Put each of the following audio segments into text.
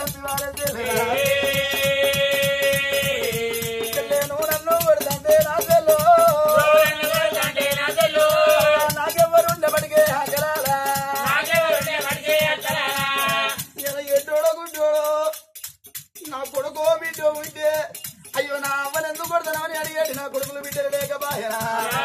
చంపివారే చెల్లెను నన్ను కొడుతుంటే నా చెల్లో నాకెవరుండబడిగే హగలాలా ఇలా ఎట్టోడో గుడ్డోడో నా కొడుకో బిడ్డ ఉంటే అయ్యో నా అవ్వను ఎందుకు కొడతానని అడిగాడు నా కొడుకులు బిడ్డలు లేక బాయనా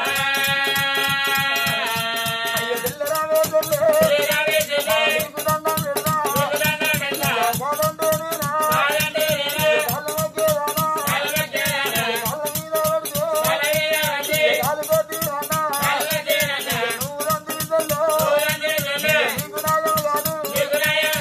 అయ్యో తెల్లరావే తెల్లే నీకు దండం పెడతా. కాదంటే నేనా? కాళ్ళ మొక్కేదానా? కాళ్ళ మీద పడితే కాలు కొట్టి అన్నా. నువ్వు రంది తెల్లో. నీకు నాయం కాదు. నీకు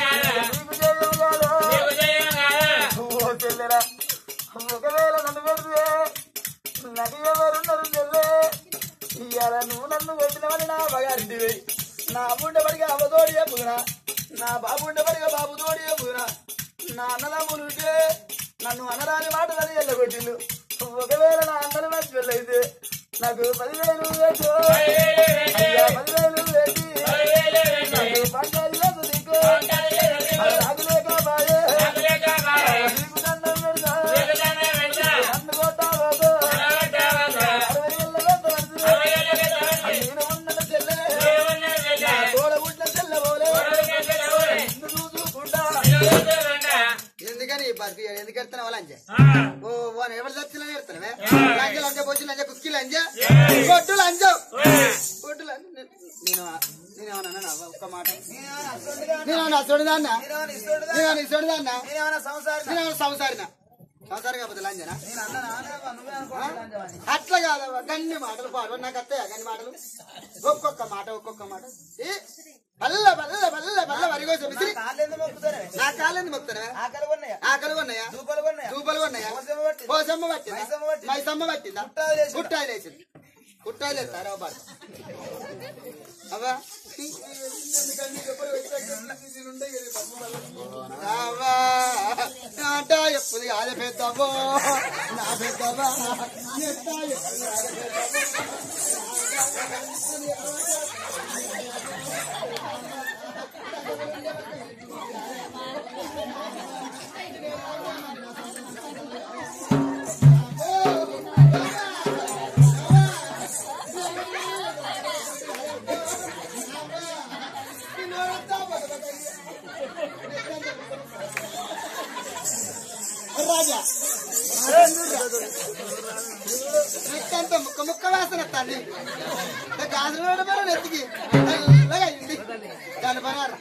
జయం కాదు. ఓ చెల్లెరా ఒకవేళ నన్ను పెడితే నాకు ఎవరున్నారు చెల్లె ఇవాళ నువ్వు నన్ను కొట్టినవని నా బగారింటివి నా బుడ్డబడిగా అవ్వతోడి చెప్పుకున్నా నా బాబుండబడిగా బాబుతోడి చెప్పుకున్నా నా అన్నదమ్ములు ఉంటే నన్ను అనరాని మాటలని ఎల్లగొట్టిండు ఒకవేళ నా అన్నలు మంచి పెళ్ళైతే నాకు పదివేలు వేసు అయ్యా పదివేలు వేసి నాకు పంచాలి లేదు నీకు నాకు లేక బాయే నీకు దండం పెడతా నన్ను కొట్టావో అరవై ఏళ్ళ పెద్ద మనిషి. నేను ఉన్నత చెల్లె నా తోడ పుట్టిన చెల్లె పోలే నిన్ను చూసుకుంటా ఎందుకని బతికి ఎందుకు ఎడతాను లంజ ఓ వాడు ఎవరు చచ్చిన ఎడతానవే లంజ లంజ బొచ్చు లంజ కుక్కి లంజ కొట్టు లంజ కొట్టు లంజ నేను నేను ఏమన్నా ఒక్క మాట నేను అసలు దాన్న నేనేమన్నా ఇస్తుండదా? నేను ఇస్తాడు దాన్న నేనేమన్నా సంసారినా? నేను సంసారిన సంసారం కాకపోతే లంజనా నేను అన్నానా? అన్నావా? నువ్వే అనుకుంటున్నావు. అట్లా కాదవ్వ గన్ని మాటలు పాడు నాకు అత్తయ్య గన్ని మాటలు ఒక్కొక్క మాట ఒక్కొక్క మాట ఏ బల్ల బల్ల బల్ల బల్ల వరిగో నా చెప్పి కాళ్ళు ఎందుకు మొక్కుతానే? నా కాళ్ళని మొక్కుతానా ఆకలి కొన్నాయా? ఆకలి ఉన్నాయా దూపలు కొన్నాయా? చూపలు ఉన్నాయా మోసమ్మ పట్టిందా? పోసమ్మ పట్టిందా మైసమ్మ పట్టిందా? మైసమ్మ పట్టిందా కుట్టాలు వేసిందా? కుట్టాలు వేసింది కుట్టాలు వేస్తారా బాడు అవ్వా అవ్వా నాట ఎప్పుడు కాదు పెద్దవ్వో నా పెద్దవ్వా ఎట్టా ఎప్పుడు కాదు పెద్దవ్వో. రాజా నెక్కంత ముక్క ముక్క వాసన తల్లి గాజులు వేయడం నెత్తికి అలాగా అయింది దాని పరారు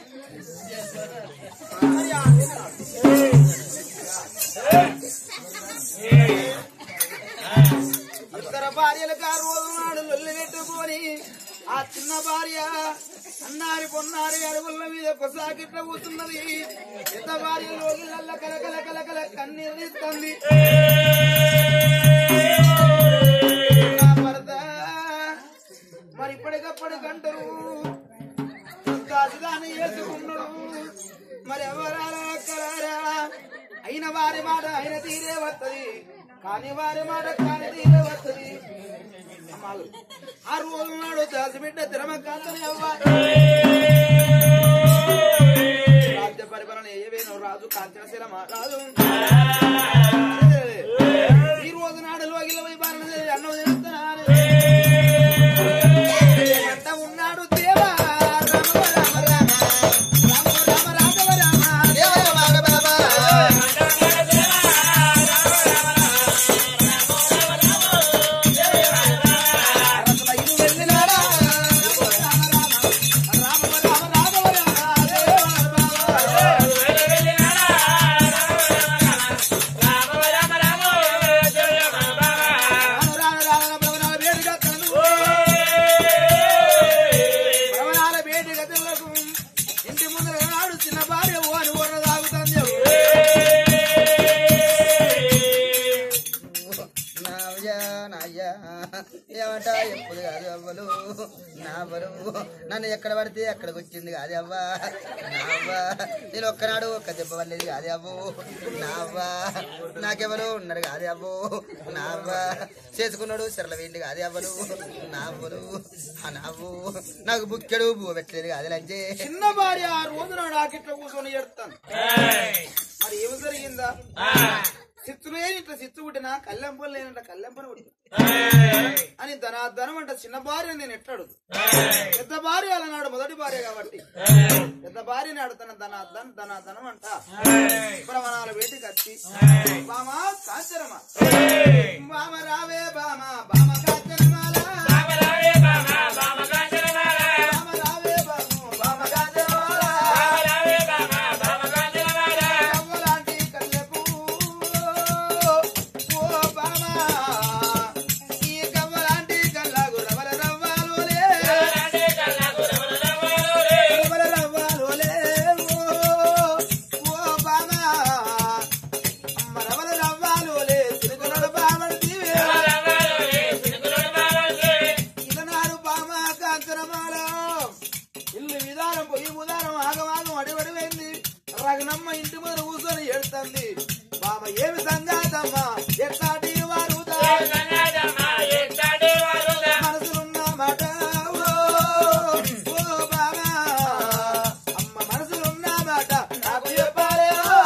ఇద్దరు భార్యలకు ఆ రోజు నాడు లొల్లి పెట్టుకొని ఆ చిన్న భార్య అన్నారి పొన్నారి అడుగుల మీద కొసాకిట్ల కూతున్నది పెద్ద భార్య లోగిళ్ళ కలకల కలకల కన్నీరు ఇస్తుంది నా భర్త మరి ఇప్పటికప్పుడు గంటరు కాసుదాన్ని వేసుకున్నాడు మరి ఎవరారా అక్కరారా అయిన వారి మాట అయిన తీరే వత్తది కాని వారి మాట కాని తీరే వత్తది అమ్మాలు. ఆ రోజు నాడు దాసిబిడ్డ తిరమకాంతని అవ్వ రాజ్య పరిపాలన ఏవేనో రాజు కాంచన శిరమ రాజు ఈ రోజు నాడు లోగిల వైపాలన అన్నం తినేస్తున్నాను ఎంత ఉన్నాడు దేవా రామ రామ రామ రామ రామ రామ రామ రామ రసల ఇరు వెళ్ళినాడా రామ రామ రామ రామ రామ రామ భవనాల వేడిగా తను భవనాల వేడిగా తెల్లకు ఇంటి ముందర నాడు చిన్న భార్య ఓ అని ఊర తాగుతుంది నాయ్యా నాయ్యా ఏమంటా ఎప్పుడు కాదు అవ్వలు నా బరువు నన్ను ఎక్కడ పడితే అక్కడికి వచ్చింది కాదు అవ్వా నా అవ్వా నేను ఒక్కనాడు ఒక్క దెబ్బ పడలేదు కాదు అవ్వు నా అవ్వా నాకెవరు ఉన్నారు కాదు అవ్వు నా అవ్వా చేసుకున్నాడు సరళ వేయండి కాదు అవ్వలు నా అవ్వలు ఆ నవ్వు నాకు బుక్కెడు పువ్వు పెట్టలేదు కాదు లంచే చిన్న భార్య ఆ రోజు నాడు ఆకిట్లో కూర్చొని ఎడతాను మరి సిత్తు లేని ఇట్లా సిత్తు పుట్టినా కల్లెంపలు లేనంట కల్లెంపని పుట్టిన అని ధన ధనం అంట చిన్న భార్య నేను ఎట్లాడు పెద్ద భార్య అలనాడు మొదటి భార్య కాబట్టి పెద్ద భార్యని ఆడుతున్న ధన ధన ధన ధనం అంట ప్రమాణాల వేటికి వచ్చి బామ కాంచరమ బామ రావే బామ బామ కాంచరమాల బామ రావే బామ బామ కాంచరమాల కవ్వలాంటి కళ్ళెపు ఓ బామ ఈ కవ్వలాంటి కళ్ళగు రవల రవ్వాలోలే రవల రవ్వాలోలే ఓ ఓ బామ అమ్మ రవల రవ్వాలోలే తిరుగులడు బామడితివే ఇలనాడు బామ కాంచరమాల ఇల్లు విధానం పొయ్యి ఉదారం ఆగమాగం అడివడివైంది రగనమ్మ ఇంటి ముందు కూర్చొని ఏడుతుంది బామ ఏమి సంగాతమ్మ ఎట్లాంటి వారు మనసులున్న మాట ఓ, ఓ బామ అమ్మ మనసులున్న మాట నాకు చెప్పాలే ఓ.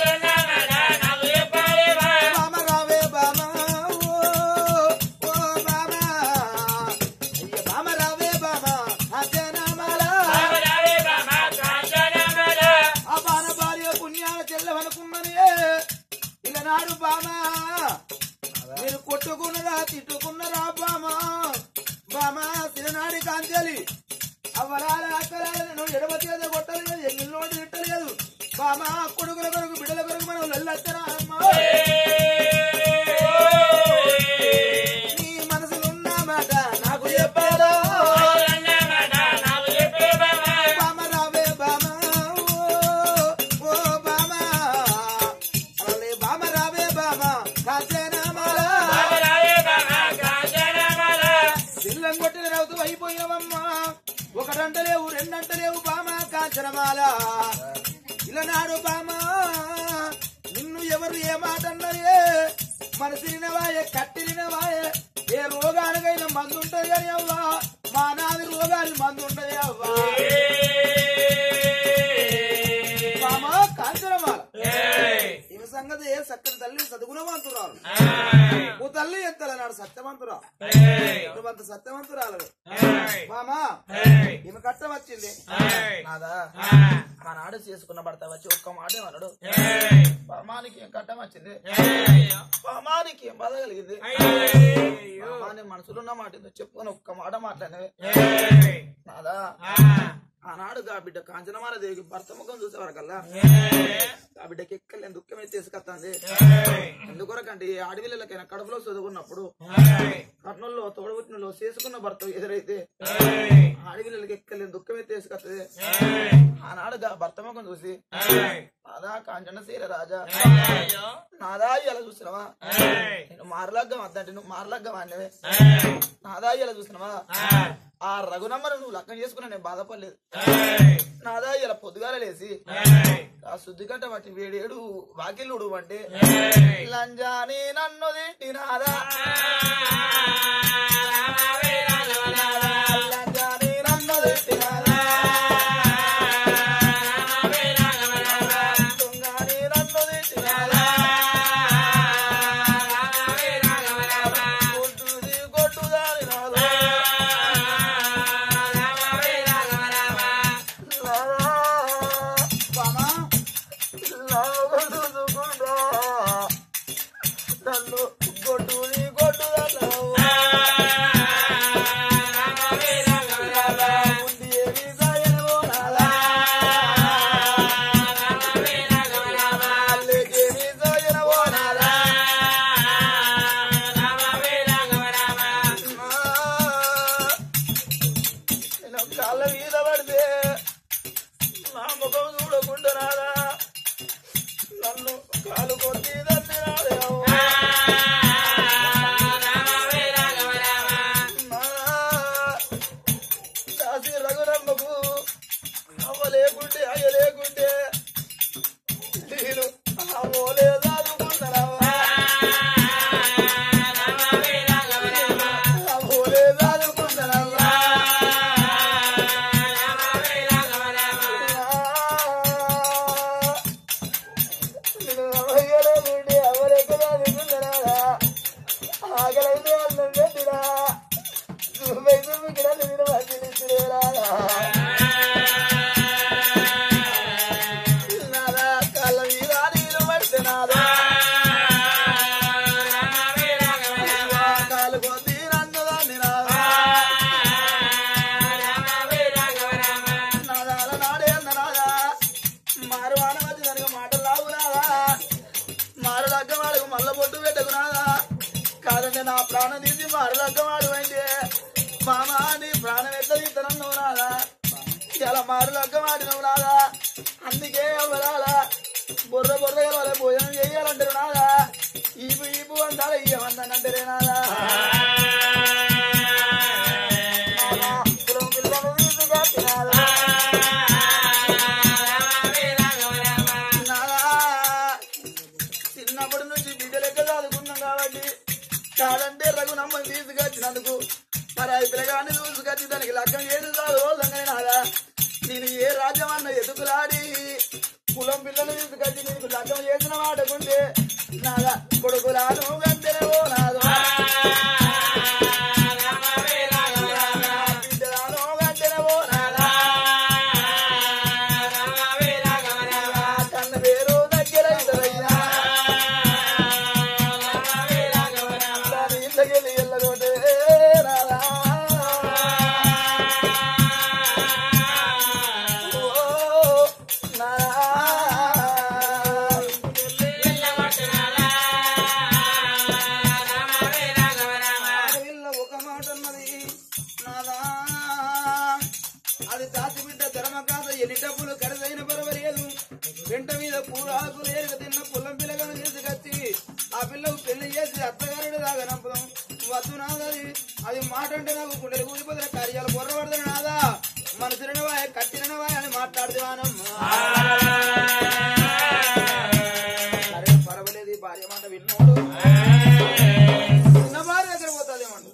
బామ రావే బామ ఓ, ఓ బామ అయ్య బామ రావే బామ అదేనామాల ఆ బాణ భార్య పుణ్యాల చెల్లవనుకున్ననే ఇలనాడు బామ మీరు కొట్టుకున్నరా తిట్టుకున్నరా బామ బామ తిననాడి కాంచెలి అవ్వరాల అక్కరాల నువ్వు ఎడమ చేత కొట్టలేదు ఎంగిల్లో తిట్టలేదు బామ కొడుకుల కొరకు బిడ్డల కొరకు మనం వెళ్ళొచ్చరా అమ్మ నీ మనసులున్న మాట నాకు చెప్పారా బామ రావే బామ ఓ ఓ బామ అలే బామ రావే బామ కాసేనామాల జిల్లం కొట్టిన రౌతు అయిపోయినవమ్మా ఒకటంట లేవు రెండంట లేవు బామ కాంచనమాల ఇలనాడు బామ నిన్ను ఎవరు ఏ మాట అన్నదే మనసినవాయే కట్టినవాయే ఏ రోగానికైనా మందు ఉంటది అని అవ్వా మా నాది రోగానికి మందు ఉంటది అవ్వా బామ కాంచనమాల ఈమె సంగతి ఏ చక్కని తల్లి చదువుకునవంతురాలు ఓ తల్లి ఎంతలన్నాడు సత్యవంతురా నువ్వంత సత్యవంతురాలు మామా ఈమె కట్టం వచ్చింది నాదా మా నాడు చేసుకున్న భర్త వచ్చి ఒక్క మాట ఏమన్నాడు పామానికి ఏం కట్టం వచ్చింది పామానికి ఏం బాధ కలిగింది పామాని మనసులో ఉన్న మాట ఏందో చెప్పుకొని ఒక్క మాట మాట్లాడినవే నాదా ఆనాడు గా బిడ్డ కాంచనమాల దేవికి భర్త ముఖం చూసేవారకల్లా ఆ బిడ్డకి ఎక్కలేని దుఃఖమే తీసుకొస్తుంది ఎందుకొరకంటే ఏ ఆడపిల్లలకైనా కడుపులో చదువుకున్నప్పుడు కర్నూల్లో తోడబుట్టినలో చేసుకున్న భర్త ఎదురైతే ఆడపిల్లలకి ఎక్కలేని దుఃఖమే తీసుకొస్తుంది ఆనాడు గా భర్త ముఖం చూసి నాదా కాంచన సీర రాజా నాదా ఇలా చూసినవా నేను మారలగ్గం వద్దంటే నువ్వు మారలగ్గం అన్నవే నాదా ఇలా చూసినవా ఆ రఘునమ్మను నువ్వు లగ్గం చేసుకున్నా నేను బాధపడలేదు నాదా ఇలా పొద్దుగాల లేసి ఆ శుద్ధి కట్ట బట్టి వేడేడు వాకిల్లుడు అంటే లంజాని నన్ను తిట్టి నాదా లంజాని నన్ను తిట్టి నాదా దొంగని నన్ను తిట్టి నాదా కొట్టుది కొట్టుదాని నాదా బామా నన్ను కొట్టుని కొట్టుదన్నావు ఉంది ఏమి సాయనవో నాదా లేకేమి సాయనవో నాదా నేను కాళ్ళ మీద పడితే నా ముఖం చూడకుండా రాదా నన్ను కాలు కొట్టి తండ్రి రాదేమో దాసి రఘురమ్మకు అవ్వ లేకుంటే అయ్య లేకుంటే నేను అమ్మోలే దాదుకుంటారా అమ్మోలే దాదుకుంటారా నేను అమ్మయ్యలేదు మారలగ్గవాడు మల్ల బొట్టు పెట్టకు నాదా కాదంటే నా ప్రాణం తీసి మారలగ్గవాడు అంటే మామా నీ ప్రాణం ఎట్ట తీస్తున్నావు నాదా ఇలా మారలగ్గవాడినవు నాదా అందుకే అవ్వరాలా బొర్ర బొర్ర వాళ్ళ భోజనం చేయాలంటారు నాదా ఈపు ఈపు అంటారా ఇయ్యమంటానంటారే నాదా నాదా, కులం పిల్లలు వీసుగా తినాలా నాదా, చిన్నప్పటి నుంచి బిడ్డ లెక్క చదువుకున్నాం కాబట్టి కాదంటే రఘునమ్మని తీసుకొచ్చినందుకు మరి ఆ పిల్లగాన్ని చూసుకొచ్చి దానికి లగ్గం ఏది చదువులంగానే నాదా నేను ఏ రాజ్యం అన్న ఎదుగులాడి కులం పిల్లలు తీసుకొచ్చి నీకు లగ్గం చేసిన వాడకుంటే నాదా కొడుకులాను గంటెనవో నాదో బిడ్డలాను గంటెనవో నాదా కన్న పేరు దగ్గర ఇద్దరైనా దాని ఇంతకెళ్ళి ఎల్లగొట్టే రారా. ఓ, నారా. ఆడపిల్ల ఒక మాట అన్నది నాదా అది తాతి బిడ్డ ధర్మ కాద ఎన్ని డబ్బులు ఖరీదైన పర్వాలేదు వెంట మీద పూరాకు ఏరుక తిన్న పుల్లం పిల్లగాను తీసుకొచ్చి ఆ పిల్లకు పెళ్లి చేసి అత్తగారుడు దాకా నంపడం వద్దు నాదది అది మాట అంటే నాకు గుండెలు కూలిపోతున్న కార్యాలు బొర్రపడుతున్న నాదా మనసునవా కట్టినవా అని మాట్లాడుతున్నానమ్మా అరే పర్వాలేదు ఈ భార్య మాట విన్నోడు చిన్న భార్య దగ్గర పోతాదేమంట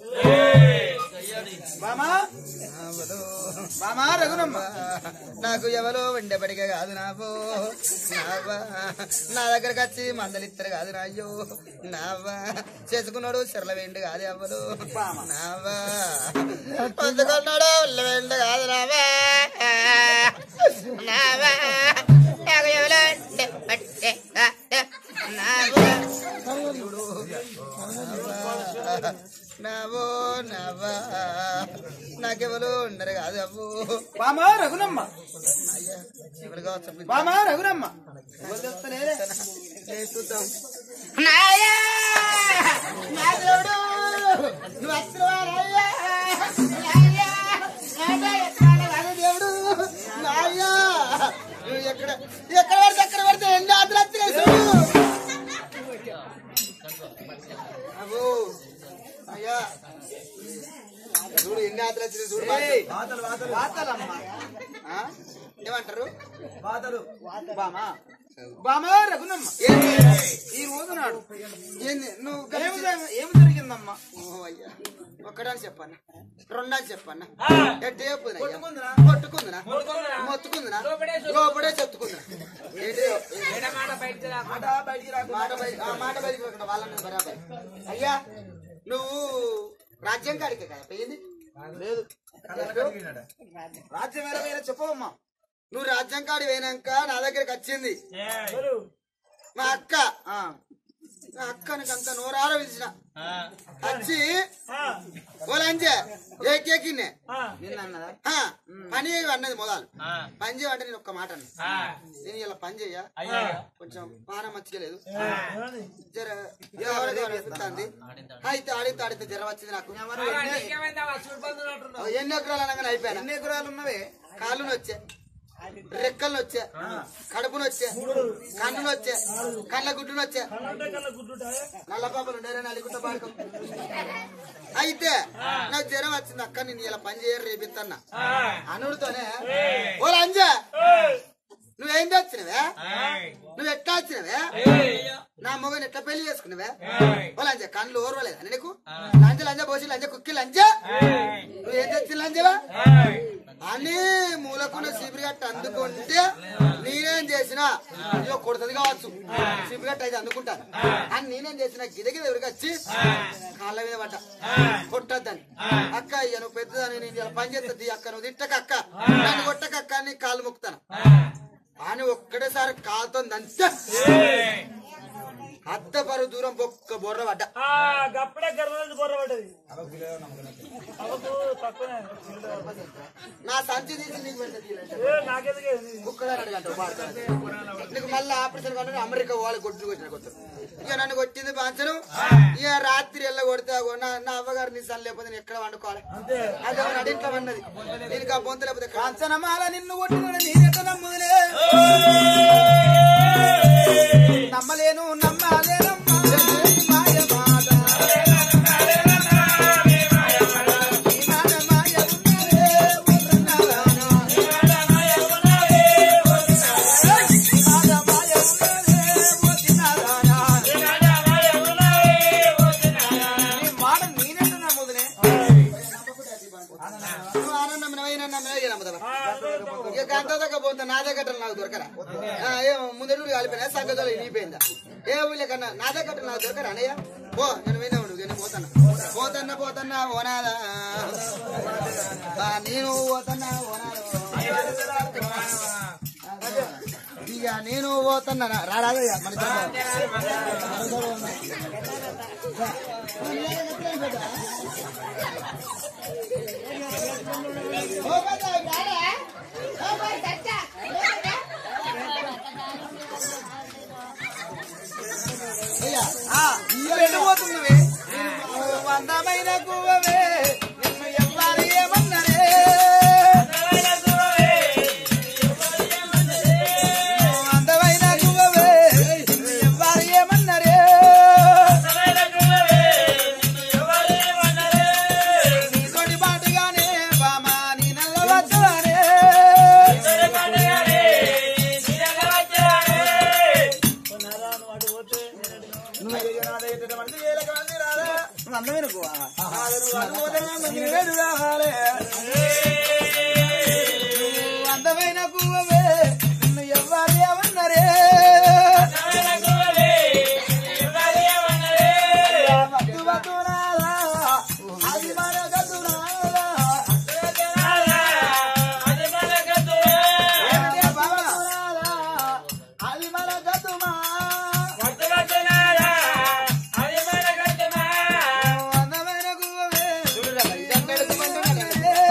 మామా మామా రఘునమ్మ నాకు ఎవరో వండేపడిగా కాదు నావో నావా నా దగ్గరకు వచ్చి మందలిత్తరు కాదు నాయ్యో నావా చేసుకున్నాడు చెర్ల వెండి కాదు ఎవరు నావా పొందుకున్నాడు ఉల్ల వెండి కాదు నావా నావా నాకు ఎవరో వండేపడిగా కాదు నావా చూడు. నావా. నావో నావా నాకెవరు ఉండరు కాదు అవ్వు మామా రఘునమ్మ అయ్యా ఎవరుగా చెప్పి మామా రఘునమ్మ ఎవరు చెప్తలేరే? చూద్దాం నాయా నాగలోడు నువ్వు అసలువారయ్యా నాయా నాయా ఎక్కడ కాదు దేవుడు నాయా నువ్వు ఎక్కడ ఎక్కడ పడితే ఎక్కడ పడితే ఎన్ని ఆతులు వచ్చినాయి చూడు అబ్బో అయ్యా చూడు ఎన్ని ఆతులు వచ్చినాయి చూడు ఏయ్, బాగా. వాతలమ్మ ఆ? ఏమంటారు బామా బామా రఘునమ్మ ఈ రోజు నాడు ఏంది నువ్వు ఏమి గడిచి- జరగ- ఏమి జరిగిందమ్మా ఓ అయ్యా ఒక్కడని చెప్పన్న రెండని చెప్పన్న ఎట్టే చెప్పుదునా అయ్యా? కొట్టుకుందునా? కొట్టుకుందునా మొత్తుకుందునా లోపడే చెత్తుకుందునా ఏంటి మాట బయటికి రాకు మాట బయట ఆ మాట బయటకు రాకుండా వాళ్ళని బరాబర్ అయ్యా నువ్వు రాజ్యం కాడికే కదా పోయింది లేదు రాజ్యం వేరే వేరే చెప్పవమ్మా నువ్వు రాజ్యం కాడి పోయినాక నా దగ్గరికి వచ్చింది మా అక్క ఆ, నా అక్కనికి అంత నోరార పిలిచిన వచ్చి ఓలంజే ఏ కేకిన్నే నిన్న అన్నదా ఆ, పని చేయు అన్నది మొదలు పని చేయమంటే నేను ఒక్క మాట అన్నా నేను ఇలా పని చెయ్య కొంచెం పానం మంచిగా లేదు జర ఎవరికి అనిపిస్తుంది అయితే ఆడితే ఆడితే జ్వరం వచ్చింది నాకు ఎన్ని ఎకరాలు అనగానే అయిపోయాను ఎన్ని ఎకరాలు ఉన్నవే కాళ్ళు వచ్చే రెక్కలు వచ్చే కడుపును వచ్చే కన్నులు వచ్చే కళ్ళ గుడ్డును వచ్చే నల్ల పాపలు ఉండేరా నలుగుట్ట పాడుకో అయితే నాకు జ్వరం వచ్చింది అక్క నేను ఇలా పని చేయరు రేపిత్తన్నా అనుడితోనే ఓ లంజా నువ్వేం తెచ్చినవే నువ్వు ఎట్లా వచ్చినవే నా మొగని ఎట్లా పెళ్లి చేసుకున్నావే ఓ లంజ కళ్ళు ఓర్వలేదా నీకు లంజ లంజ పోసి లంజ కుక్కి లంజ నువ్వేం తెచ్చిన లంజవా అని మూలకున్న సిబిరిగట్ట అందుకుంటే నేనేం చేసినా అయ్యో కొడుతుంది కావచ్చు సిబిరిగట్ట అయితే అందుకుంటాను అని నేనేం చేసిన గిదగిద ఎవరికి వచ్చి కాళ్ళ మీద పడ్డా కొట్టద్దని అక్క అయ్య నువ్వు పెద్దదని నేను ఇలా పని చేస్తుంది అక్క నువ్వు తిట్టక అక్క నన్ను కొట్టక అక్క అని కాళ్ళు మొక్కుతాను అని ఒక్కడేసారి కాలుతోంది అంతే అత్త పరువు దూరం పొక్క బొర్ర పడ్డ ఆ గప్పుడే గర్భం బొర్ర పడ్డది అవకు తక్కువనే నా సంచి తీసి నీకు పెడతా తీయలేదు. ఏ నాకెందుకే కుక్కగా అడగంటావు పాడతాను నీకు మళ్ళీ ఆపరేషన్ కానీ అమెరికా వాళ్ళు కొట్టుకు వచ్చిన కొట్టారు ఇక నన్ను కొట్టింది పాంచను ఇక రాత్రి ఎల్ల కొడితే అగో నా నా అవ్వగారు నిసాలు లేకపోతే నేను ఎక్కడ వండుకోవాలి అంతే అదే అడింట్లో ఉన్నది దీనికి ఆ బొంత లేకపోతే కాంచనమాల నిన్ను కొట్టిన నేనెట నమ్ముదులే నమ్మలేను నమ్మాలేనమ్మా మాయ మాట. ఈ మాట మాయ ఉన్నదే, ఉన్నదానా. ఈ మాట మాయ ఉన్నదే, ఉన్నదానా. నీ మాట నేనెట నమ్ముదులే నువ్వు ఆనందం నవ్వైనా నమ్మలే నమ్ముతావా ఇక గంట దగ్గర పోతే నా దగ్గర నాకు దొరకరా ఆ, ఏం ముందడు కలిపినా సంగతులు ఇనిపోయిందా ఏ ఊళ్ళో కన్నా నా దగ్గర నాకు దొరకరా అనయ్య పో నేను విన్నా ఉండు నేను పోతాను పోతన్నా పోతన్నా ఓనాదా ఆ, నేను పోతన్నా ఓనాదా ఇక నేను పోతున్నా రారాదయ్యా మన వెళ్ళిపోతున్నవే వందమైన గువ్వవే నిన్ను ఎవ్వరు ఏమన్నరే అందమైన గువ్వవే నిన్ను ఎవ్వరు ఏమన్నరే నీ తోటి పాటుగానే బామా నీ నల్లవద్దనే అందమైన గువ్వ అందమైన గువ్వవే నిన్ను ఎవ్వరు ఏమన్నరే వద్దు వద్దు రారా, అది మన గద్దు రారా. ఏమిటి బాబా రారా, అది మన గద్దుమా. అందమైన గువ్వవే, ఇదంతెడుకుమంటున్నాడే.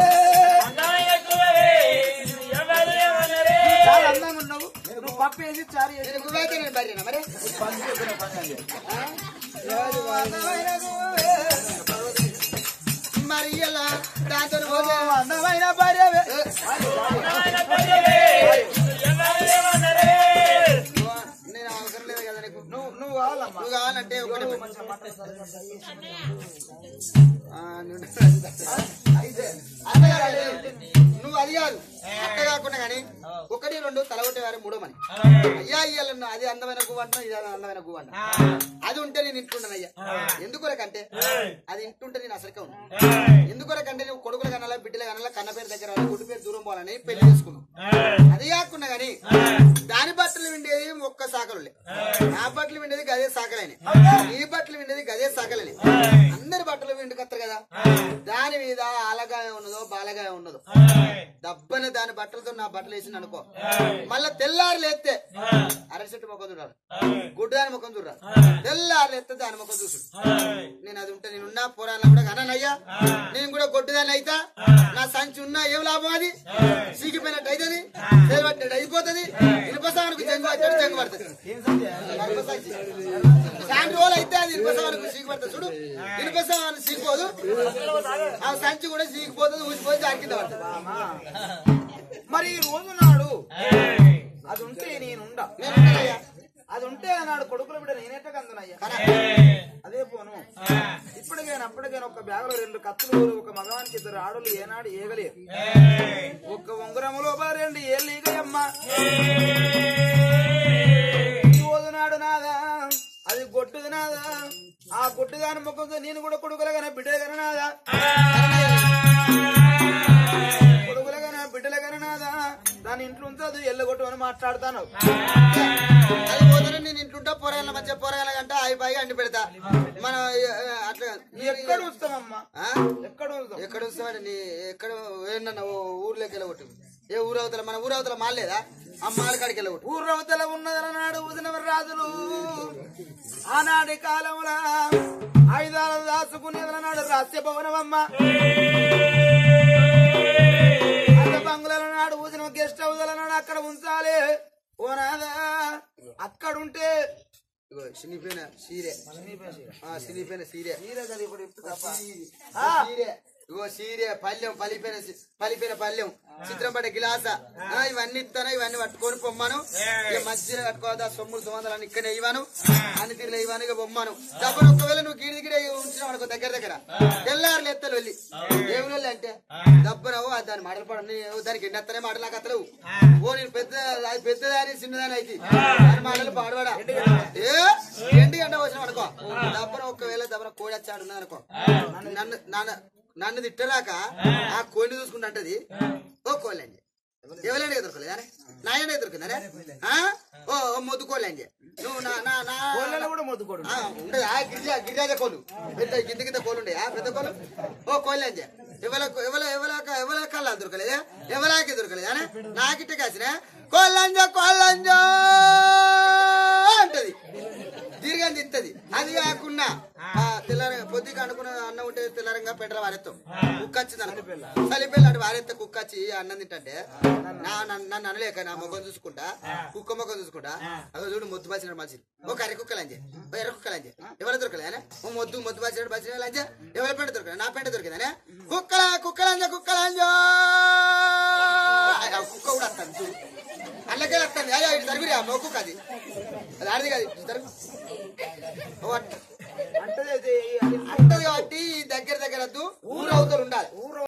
చాలా అందంగా ఉన్నావు నువ్వు పప్పు వేసి చారు వేసి నేను గువ్వైతే నేను బర్రెనా మరి ఆ? అందమైన గువ్వవే. మరి ఇలా దాంతో పోతే అందమైన భార్యవే నేను అవసరం లేదు కదా నీకు నువ్వు నువ్వు కావాలమ్మా నువ్వు కావాలంటే ఒకటి ఆ, నువ్వు- అయితే, అదే కాదు. నువ్వు అది కాదు అక్క కాకుండా కానీ ఒకటి రెండు తల కొట్టేవారు మూడో మని అయ్యా ఇయ్యాలన్న అది అందమైన గువ్వ అంటున్నా ఇది అందమైన గువ్వ అంట అది ఉంటే నేను ఇంటుంటాను అయ్యా ఎందుకొరకంటే అది ఇంటుంటే నేను అసలుకే ఉన్నా ఎందుకొరకంటే నువ్వు కొడుకుల కనాల బిడ్డల కనాల కన్న పేరు దగ్గర రావాలి, గుడ్డు పేరు దూరం పోవాలని పెళ్లి చేసుకున్నావు అది కాకుండా కానీ దాని బట్టలు విండేది ఒక్క సాకలులే నా బట్టలు విండేది గదే సాకలేని నీ బట్టలు విండేది గదే సాకలేని అందరి బట్టలు విండుకొస్తారు కదా దాని మీద ఆలగాయ ఉన్నదో బాలగాయ ఉన్నదో దబ్బని దాని బట్టలతో నా బట్టలు వేసి అనుకో మళ్ళా తెల్లారు లేస్తే అరచెట్టు ముఖం చూడాలి గుడ్డు దాని ముఖం చూడాలి తెల్లారు లేస్తే దాని ముఖం చూసు నేను అది ఉంటే నేను ఉన్నా పోరాలో కూడా కనయ్యా నేను కూడా గొడ్డుదాన్ని అయితా నా సంచి ఉన్నా ఏం లాభం అది సీకిపోయినట్టు అవుతుంది చేపట్టినట్టు అయిపోతుంది ఇనుపసానికి జంగు వచ్చాడు జంగు పడుతుంది గర్భసంచి. సాయంత్రం రోజులు అయితే అది ఇనుపసానికి సీకి పడుతుంది చూడు ఇనుపసానికి సీకిపోదు ఆ సంచి కూడా సీకిపోతుంది ఊసిపోయి దాని కింద పడుతుంది మరి ఈ రోజు నాడు అది ఉంటే నేను ఉండా నేను ఉన్నానయ్యా. అది ఉంటే నాడు కొడుకుల బిడ్డ నేనేట కందునయ్యా అదే పోను ఇప్పటికైనా అప్పటికైనా ఒక బ్యాగులో రెండు కత్తులు ఒక మగవానికి ఇద్దరు ఆడోళ్ళు ఏనాడు ఏగలేరు ఒక్క ఉంగరములో బా రెండు ఏళ్ళు ఈగయమ్మా ఈ రోజు నాడు నాదా అది గొట్టుది నాదా ఆ గొట్టుదాని ముఖంతో నేను కూడా కొడుకులగానే బిడ్డలుగానే నాదా కొడుకులగానే బిడ్డలుగానే నాదా దాని ఇంట్లో ఉంచదు ఎల్లగొట్టు అని మాట్లాడతాను అది పోతే నేను ఇంట్లో పొరగల మధ్య పొరగల గంట అయి పైగా అండి పెడతా మనం ఆ, అట్లా ఎక్కడ ఉంచుతామమ్మా ఆ? ఎక్కడ ఉంచుతాం ఎక్కడ వస్తామండి నీ ఎక్కడ ఏంటన్నా ఓ ఊర్లోకి వెళ్ళగొట్టు ఏ ఊరవతల మన ఊరవతల మాలేదా ఆ మాల కాడికి వెళ్ళగొట్టు ఊర్రవతల ఉన్నదన నాడు ఉదిన రాజులు ఆనాటి కాలంలో ఆయుధాలు దాచుకునే నాడు రహస్య భవనమమ్మ అంత బంగుల నాడు ఊసిన గెస్ట్ హౌస్ నాడు అక్కడ ఉంచాలి ఓ నాదా అక్కడ ఉంటే ఇగో చినిపోయిన సీరే ఆ, చినిపోయిన సీరే ఆ, సీరే ఇగో సీరే పల్లెం పలిపోయిన సి- పలిపోయిన పల్లెం చిత్రం పడ్డ గిలాస ఆ, ఇవన్నీ ఇస్తాను ఇవన్నీ పట్టుకొని పొమ్మను ఇక మంచిగా కట్టుకోవద్దా సొమ్ములు సుమందలు అని ఇక్కడ ఇవ్వను అన్ని తీరులో ఇవ్వను ఇక బొమ్మను డబ్బులు ఒకవేళ నువ్వు గిడి గిడి ఉంచినావు అనుకో దగ్గర దగ్గర తెల్లారులు ఎత్తలు వెళ్ళి ఏమి వెళ్ళి అంటే డబ్బునవు అది దాని మాటలు పడ దానికి ఎన్నెత్తనే మాటలు నాకు అత్తలేవు ఓ నేను పెద్ద అది పెద్దదాని చిన్నదాని అయితే దాని మాటలు పాడవాడా ఏ ఎండి గంట వచ్చిన అనుకో దబ్బన ఒకవేళ దబ్బన కోడి వచ్చాడు ఉన్నది అనుకో నన్ను నన్ను నన్ను తిట్టరాక ఆ కోడిని చూసుకుంటా అంటది ఓ కోళ్ళి అండి ఎవరైనా ఎదుర్కోలేదా నాయన ఎదుర్కొందా ఓ ఓ మొద్దు కోళ్ళి అండి నువ్వు నా నా నా కూడా మొద్దుకోడు ఆ, ఉండదు ఆ గిరిజా గిరిజాజ కోళ్ళు పెద్ద కింద కింద కోళ్ళు ఉండే ఆ పెద్ద కోళ్ళు ఓ కోళ్ళు అంజే ఎవల ఎవల ఎవల ఎవల కళ్ళ దొరకలేదా ఎవలాకి దొరకలేదా నాకిట్ట కాసిన కోళ్ళంజ కోళ్ళంజ అంటది దీర్ఘం తింటది అది కాకుండా ఆ, తెల్లార పొద్దుగా అనుకున్న అన్నం ఉంటే తెల్లారంగా పెట్టర వారెత్తాం కుక్క వచ్చింది అనుకో చలిపిల్ల అంటే వారెత్త కుక్క వచ్చి అన్నం తింటే నా నన్ను నన్ను అనలేక నా ముఖం చూసుకుంటా కుక్క ముఖం చూసుకుంటా అక్కడ చూడు మొద్దు బాసిన మంచిది ఓ కర్రీ కుక్క లంజే ఓ ఎర్ర కుక్క లంజే ఎవరు దొరకలేదా ఓ మొద్దు మొద్దు బాసిన బాసిన లంజే ఎవరి పెంట దొరకలే నా పెంట దొరికిందనే కుక్కల కుక్క లంజ కుక్క లంజో ఆ కుక్క కూడా వస్తాను చూడు అల్లకే వస్తాను అయ్యా ఇటు తరుగురి ఆ కుక్క అది అది ఆడిది కాదు ఇటు తరుగు ఓ అట్ట. అంటే అంటది కాబట్టి దగ్గర దగ్గర వద్దు ఊరు అవతలు ఉండాలి